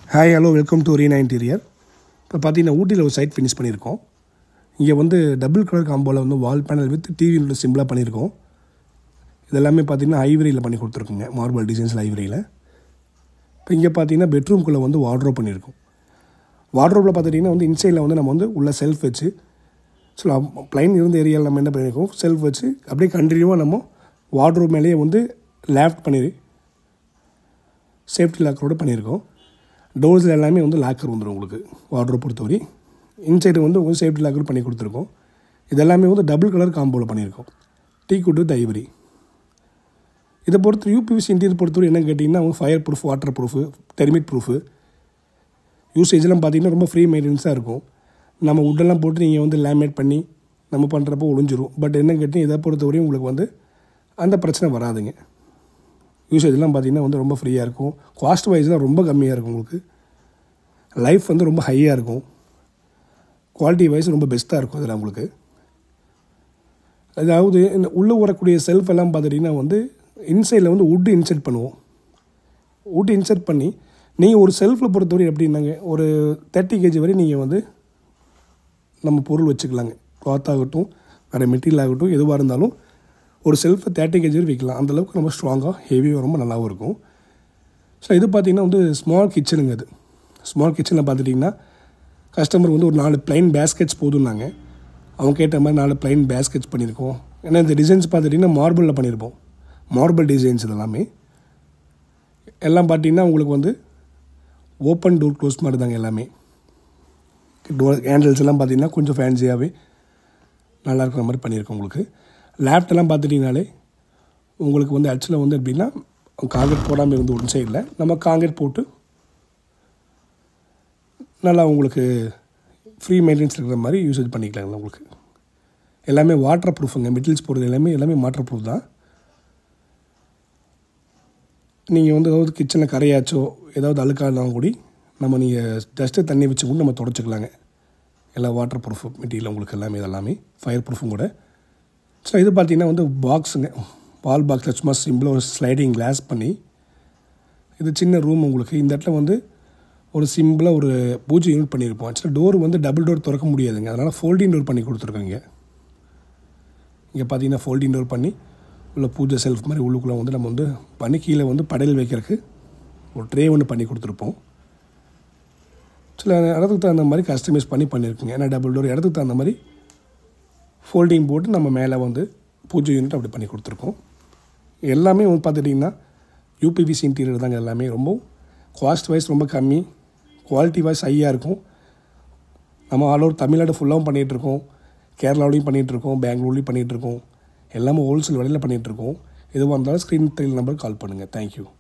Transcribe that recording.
hi hello welcome to Reena Interior இப்போ பார்த்தீங்கன்னா ஊட்டியில் ஒரு சைட் ஃபினிஷ் பண்ணியிருக்கோம் இங்கே வந்து டபுள் கலர் காம்போவில் வந்து வால் பேனல் வித் டிவியோட சிம்பிளாக பண்ணியிருக்கோம் இதெல்லாமே பார்த்தீங்கன்னா ஐவரியில் பண்ணி கொடுத்துருக்குங்க மார்பிள் டிசைன்ஸில் ஐவரியில் இப்போ இங்கே பார்த்தீங்கன்னா பெட்ரூம்குள்ளே வந்து வார்ட்ரோப் பண்ணியிருக்கோம் வார்ட்ரோப்பில் பார்த்துட்டிங்கன்னா வந்து இன்சைடில் வந்து நம்ம வந்து உள்ள செல்ஃப் வச்சு ஸோ ப்ளைன் இருந்த ஏரியாவில் நம்ம என்ன பண்ணியிருக்கோம் செல்ஃப் வச்சு அப்படியே கண்டினியூவாக நம்ம வார்ட்ரோப் மேலேயே வந்து லேஃப்ட் பண்ணி சேஃப்டி லாக்கரோடு பண்ணியிருக்கோம் டோர்ஸில் எல்லாமே வந்து லாக்கர் வந்துடும் உங்களுக்கு வார்ட்ரோப் பொறுத்தவரை இன்சைடு வந்து உங்களுக்கு சேஃப்டி லாக்கர் பண்ணி கொடுத்துருக்கோம் இதெல்லாமே வந்து டபுள் கலர் காம்போவில் பண்ணியிருக்கோம் டீ குட் வித் ஐவரி இதை பொறுத்து யூபிவிசி இன்டீரியர் பொறுத்தவரை என்ன கேட்டிங்கன்னா அவங்க fireproof waterproof termite proof யூசேஜ்லாம் பார்த்தீங்கன்னா ரொம்ப ஃப்ரீ மெயின்டெனன்ஸாக இருக்கும் நம்ம உட்டெல்லாம் போட்டு நீங்கள் வந்து லேமினேட் பண்ணி நம்ம பண்ணுறப்போ ஒளிஞ்சிரும் பட் என்ன கேட்டிங்கன்னா இதை பொறுத்தவரையும் உங்களுக்கு வந்து அந்த பிரச்சனை வராதுங்க யூசேஜ்லாம் பார்த்தீங்கன்னா வந்து ரொம்ப ஃப்ரீயாக இருக்கும் காஸ்ட் வைஸ்லாம் ரொம்ப கம்மியாக இருக்கும் உங்களுக்கு லைஃப் வந்து ரொம்ப ஹையாக இருக்கும் குவாலிட்டி வைஸ் ரொம்ப பெஸ்ட்டாக இருக்கும் அதில் உங்களுக்கு அதாவது இந்த உள்ளே வரக்கூடிய செல்ஃப் எல்லாம் பார்த்துட்டிங்கன்னா வந்து இன்சைடில் வந்து உட்டு இன்செர்ட் பண்ணுவோம் உட்டு இன்செர்ட் பண்ணி நீங்கள் ஒரு செல்ஃபில் பொறுத்தவரை எப்படின்னாங்க ஒரு தேர்ட்டி கேஜி வரை நீங்கள் வந்து நம்ம பொருள் வச்சுக்கலாங்க கிளாத் ஆகட்டும் வேறு மெட்டீரியல் ஆகட்டும் எதுவாக இருந்தாலும் ஒரு செல்ஃபை தேர்ட்டி கேஜி வரை வைக்கலாம் அந்தளவுக்கு ரொம்ப ஸ்ட்ராங்காக ஹெவியாக ரொம்ப நல்லாவும் இருக்கும் ஸோ இது பார்த்திங்கன்னா வந்து ஸ்மால் கிச்சனுங்க அது ஸ்மால் கிச்சனில் பார்த்துட்டிங்கன்னா கஸ்டமர் வந்து ஒரு நாலு ப்ளைன் பேஸ்கெட்ஸ் போதும்னாங்க அவங்க கேட்ட மாதிரி நாலு ப்ளைன் பேஸ்கெட்ஸ் பண்ணியிருக்கோம் ஏன்னா இந்த டிசைன்ஸ் பார்த்துட்டிங்கன்னா மார்பிளில் பண்ணியிருப்போம் மார்பிள் டிசைன்ஸ் இதெல்லாமே எல்லாம் பார்த்தீங்கன்னா உங்களுக்கு வந்து ஓப்பன் டோர் க்ளோஸ் மாதிரி தாங்க எல்லாமே டோர் ஹேண்டில்ஸ் எல்லாம் பார்த்தீங்கன்னா கொஞ்சம் ஃபேன்சியாகவே நல்லா இருக்கிற மாதிரி பண்ணியிருக்கோம் உங்களுக்கு லேப்டெல்லாம் பார்த்துட்டிங்கனாலே உங்களுக்கு வந்து ஆக்சுவலாக வந்து எப்படின்னா காங்கிரீட் போடாமல் இருந்து ஒன் சைடில் நம்ம காங்கிரீட் போட்டு நல்லா உங்களுக்கு ஃப்ரீ மெயின்டெனன்ஸ் இருக்கிற மாதிரி யூசேஜ் பண்ணிக்கலாங்களா உங்களுக்கு எல்லாமே வாட்டர் ப்ரூஃபுங்க மெட்டீரியல்ஸ் போடுறது எல்லாமே எல்லாமே வாட்டர் ப்ரூஃப் தான் நீங்கள் வந்து ஏதாவது கிச்சனில் கரையாச்சோ ஏதாவது அழுக்கானாலும் கூடி நம்ம நீங்கள் ஜஸ்ட்டு தண்ணி வச்சு கூட நம்ம தொடச்சிக்கலாங்க எல்லாம் வாட்டர் ப்ரூஃப் மெட்டீரியல் உங்களுக்கு எல்லாமே இதெல்லாமே ஃபயர் ப்ரூஃபும் கூட ஸோ இது பார்த்தீங்கன்னா வந்து பாக்ஸுங்க வால் பாக்ஸில் சும்மா சிம்பிளாக ஒரு ஸ்லைடிங் கிளாஸ் பண்ணி இது சின்ன ரூம் உங்களுக்கு இந்த இடத்துல வந்து ஒரு சிம்பிளாக ஒரு பூஜை யூனிட் பண்ணியிருப்போம் ஆக்சுவலாக டோர் வந்து டபுள் டோர் திறக்க முடியாதுங்க அதனால் ஃபோல்டிங் டோர் பண்ணி கொடுத்துருக்கோங்க இங்கே பார்த்தீங்கன்னா ஃபோல்டிங் டோர் பண்ணி உள்ள பூஜை செல்ஃப் மாதிரி உள்ளுக்குள்ளே வந்து நம்ம வந்து பண்ணி கீழே வந்து படையல் வைக்கிறதுக்கு ஒரு ட்ரே ஒன்று பண்ணி கொடுத்துருப்போம் சில இடத்துக்கு தகுந்த மாதிரி கஸ்டமைஸ் பண்ணி பண்ணியிருக்குங்க ஏன்னா டபுள் டோர் இடத்துக்கு தகுந்த மாதிரி ஃபோல்டிங் போட்டு நம்ம மேலே வந்து பூஜை யூனிட் அப்படி பண்ணி கொடுத்துருக்கோம் எல்லாமே வந்து பார்த்துட்டிங்கன்னா யூபிவிசி இன்டீரியர் தாங்க எல்லாமே ரொம்ப காஸ்ட் வைஸ் ரொம்ப கம்மி குவாலிட்டி வைஸ் ஹையாக இருக்கும் நம்ம ஆல் ஓவர் தமிழ்நாடு ஃபுல்லாகவும் பண்ணிகிட்ருக்கோம் கேரளாவிலையும் பண்ணிகிட்ருக்கோம் பெங்களூர்லேயும் பண்ணிகிட்ருக்கோம் எல்லாமே ஹோல்சேல் விலையில் பண்ணிகிட்ருக்கோம் எதுவாக இருந்தாலும் ஸ்க்ரீன் த்ரீ நம்பர் கால் பண்ணுங்கள் தேங்க்யூ